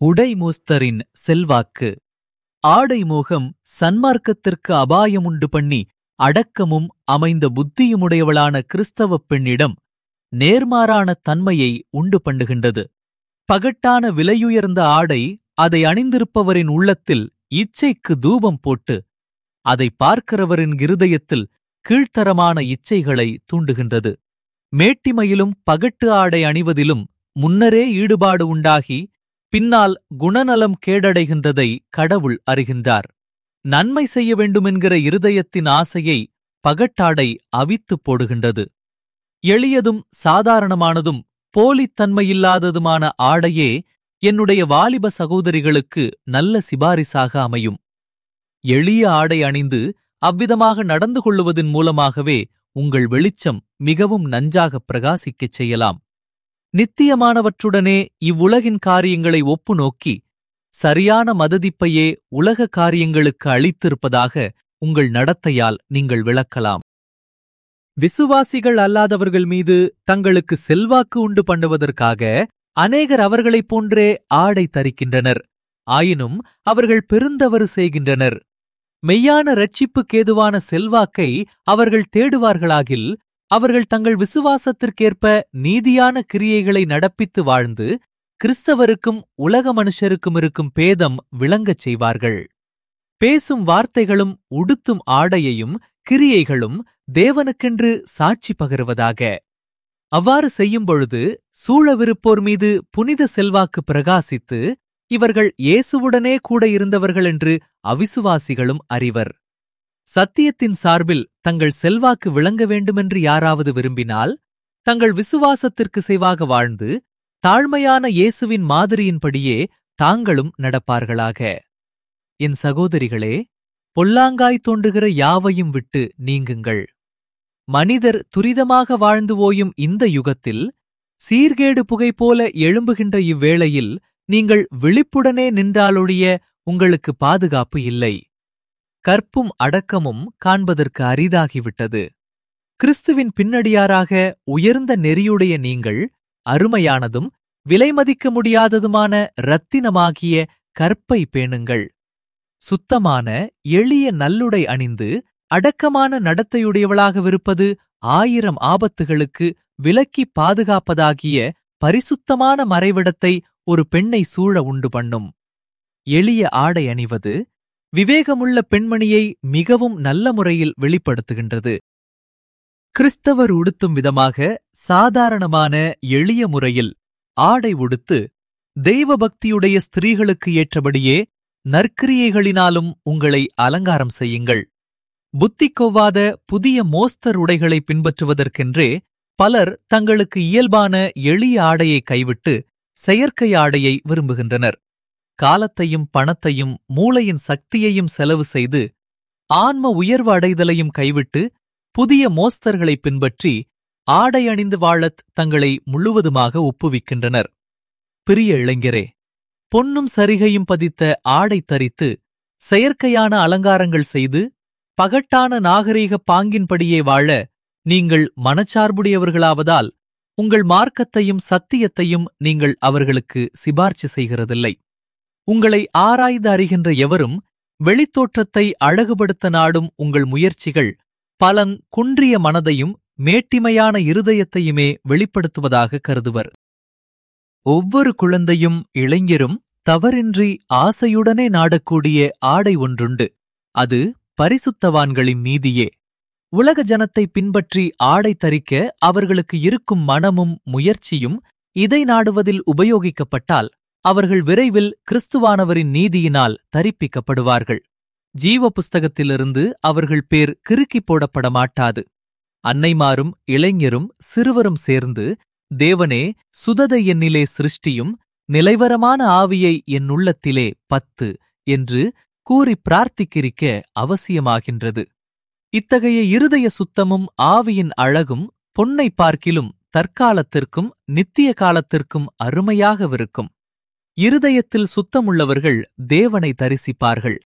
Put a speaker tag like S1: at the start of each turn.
S1: உடைமூஸ்தரின் செல்வாக்கு ஆடை மோகம் சன்மார்க்கத்திற்கு அபாயமுண்டு பண்ணி அடக்கமும் அமைந்த புத்தியுமுடையவளான கிறிஸ்தவப் பெண்ணிடம் நேர்மாறான தன்மையை உண்டு பண்ணுகின்றது பகட்டான விலையுயர்ந்த ஆடை அதை அணிந்திருப்பவரின் உள்ளத்தில் இச்சைக்கு தூபம் போட்டு அதை பார்க்கிறவரின் இருதயத்தில் கீழ்த்தரமான இச்சைகளை தூண்டுகின்றது மேட்டிமையிலும் பகட்டு ஆடை அணிவதிலும் முன்னரே ஈடுபாடு உண்டாகி பின்னால் குணநலம் கேடடைகின்றதை கடவுள் அறிகின்றார் நன்மை செய்ய வேண்டுமென்கிற இருதயத்தின் ஆசையை பகட்டாடை அவித்துப் போடுகின்றது எளியதும் சாதாரணமானதும் போலித்தன்மையில்லாததுமான ஆடையே என்னுடைய வாலிப சகோதரிகளுக்கு நல்ல சிபாரிசாக அமையும் எளிய ஆடை அணிந்து அவ்விதமாக நடந்து கொள்ளுவதன் மூலமாகவே உங்கள் வெளிச்சம் மிகவும் நஞ்சாக பிரகாசிக்கச் செய்யலாம் நித்தியமானவற்றுடனே இவ்வுலகின் காரியங்களை ஒப்பு நோக்கி சரியான மததிப்பையே உலக காரியங்களுக்கு அளித்திருப்பதாக உங்கள் நடத்தையால் நீங்கள் விளக்கலாம் விசுவாசிகள் அல்லாதவர்கள் மீது தங்களுக்கு செல்வாக்கு உண்டு பண்ணுவதற்காக அநேகர் அவர்களைப் போன்றே ஆடை தரிக்கின்றனர் ஆயினும் அவர்கள் பெருந்தவறு செய்கின்றனர் மெய்யான இரட்சிப்புக்கேதுவான செல்வாக்கை அவர்கள் தேடுவார்களாகில் அவர்கள் தங்கள் விசுவாசத்திற்கேற்ப நீதியான கிரியைகளை நடப்பித்து வாழ்ந்து கிறிஸ்தவருக்கும் உலக மனுஷருக்கும் இருக்கும் பேதம் விளங்கச் செய்வார்கள் பேசும் வார்த்தைகளும் உடுத்தும் ஆடையையும் கிரியைகளும் தேவனுக்கென்று சாட்சி பகருவதாக அவ்வாறு செய்யும் பொழுது சூழவிருப்போர் மீது புனித செல்வாக்கு பிரகாசித்து இவர்கள் இயேசுவுடனே கூட இருந்தவர்கள் என்று அவிசுவாசிகளும் அறிவர் சத்தியத்தின் சார்பில் தங்கள் செல்வாக்கு விளங்க வேண்டுமென்று யாராவது விரும்பினால் தங்கள் விசுவாசத்திற்கு செய்வாக வாழ்ந்து தாழ்மையான இயேசுவின் மாதிரியின்படியே தாங்களும் நடப்பார்களாக என் சகோதரிகளே பொல்லாங்காய் தோன்றுகிற யாவையும் விட்டு நீங்குங்கள் மனிதர் துரிதமாக வாழ்ந்து ஓயும் இந்த யுகத்தில் சீர்கேடு புகை போல எழும்புகின்ற இவ்வேளையில் நீங்கள் விழிப்புடனே நின்றாலொழிய உங்களுக்கு பாதுகாப்பு இல்லை கற்பும் அடக்கமும் காண்பதற்கு அரிதாகிவிட்டது கிறிஸ்துவின் பின்னடியாராக உயர்ந்த நெறியுடைய நீங்கள் அருமையானதும் விலைமதிக்க முடியாததுமான இரத்தினமாகிய கற்பை பேணுங்கள் சுத்தமான எளிய நல்லுடை அணிந்து அடக்கமான நடத்தையுடையவளாகவிருப்பது ஆயிரம் ஆபத்துகளுக்கு விலக்கி பாதுகாப்பதாகிய பரிசுத்தமான மறைவிடத்தை ஒரு பெண்ணை சூழ உண்டு பண்ணும் எளிய ஆடை அணிவது விவேகமுள்ள பெண்மணியை மிகவும் நல்ல முறையில் வெளிப்படுத்துகின்றது கிறிஸ்தவர் உடுத்தும் விதமாக சாதாரணமான எளிய முறையில் ஆடை உடுத்து தெய்வ பக்தியுடைய ஸ்திரீகளுக்கு ஏற்றபடியே நற்கிரியைகளினாலும் உங்களை அலங்காரம் செய்யுங்கள் புத்தி கொவ்வாத புதிய மோஸ்தர் உடைகளை பின்பற்றுவதற்கென்றே பலர் தங்களுக்கு இயல்பான எளிய ஆடையை கைவிட்டு செயற்கை ஆடையை விரும்புகின்றனர் காலத்தையும் பணத்தையும் மூளையின் சக்தியையும் செலவு செய்து ஆன்ம உயர்வு அடைதலையும் கைவிட்டு புதிய மோஸ்தர்களை பின்பற்றி ஆடை அணிந்து வாழத் தங்களை முழுவதுமாக ஒப்புவிக்கின்றனர் பிரிய இளைஞரே பொன்னும் சரிகையும் பதித்த ஆடை தரித்து செயற்கையான அலங்காரங்கள் செய்து பகட்டான நாகரீக பாங்கின்படியே வாழ நீங்கள் மனச்சார்புடையவர்களாவதால் உங்கள் மார்க்கத்தையும் சத்தியத்தையும் நீங்கள் அவர்களுக்கு சிபார்ச்சு செய்கிறதில்லை உங்களை ஆராய்ந்து அறிகின்ற எவரும் வெளித்தோற்றத்தை அழகுபடுத்த நாடும் உங்கள் முயற்சிகள் பலன் குன்றிய மனதையும் மேட்டிமையான இருதயத்தையுமே வெளிப்படுத்துவதாக கருதுவர் ஒவ்வொரு குழந்தையும் இளைஞரும் தவறின்றி ஆசையுடனே நாடக்கூடிய ஆடை ஒன்றுண்டு அது பரிசுத்தவான்களின் நீதியே உலக ஜனத்தை பின்பற்றி ஆடை தரிக்க அவர்களுக்கு இருக்கும் மனமும் முயற்சியும் இதை நாடுவதில் உபயோகிக்கப்பட்டால் அவர்கள் விரைவில் கிறிஸ்துவானவரின் நீதியினால் தரிப்பிக்கப்படுவார்கள் ஜீவ புஸ்தகத்திலிருந்து அவர்கள் பேர் கிறுக்கிப் போடப்பட மாட்டாது அன்னைமாரும் இளைஞரும் சிறுவரும் சேர்ந்து தேவனே சுததை என்னிலே சிருஷ்டியும் நிலைவரமான ஆவியை என் உள்ளத்திலே பத்து என்று கூறி பிரார்த்திக்கிரிக்க அவசியமாகின்றது இத்தகைய இருதய சுத்தமும் ஆவியின் அழகும் பொன்னை பார்க்கிலும் தற்காலத்திற்கும் நித்திய காலத்திற்கும் அருமையாகவிருக்கும் இருதயத்தில் சுத்தமுள்ளவர்கள் தேவனை தரிசிப்பார்கள்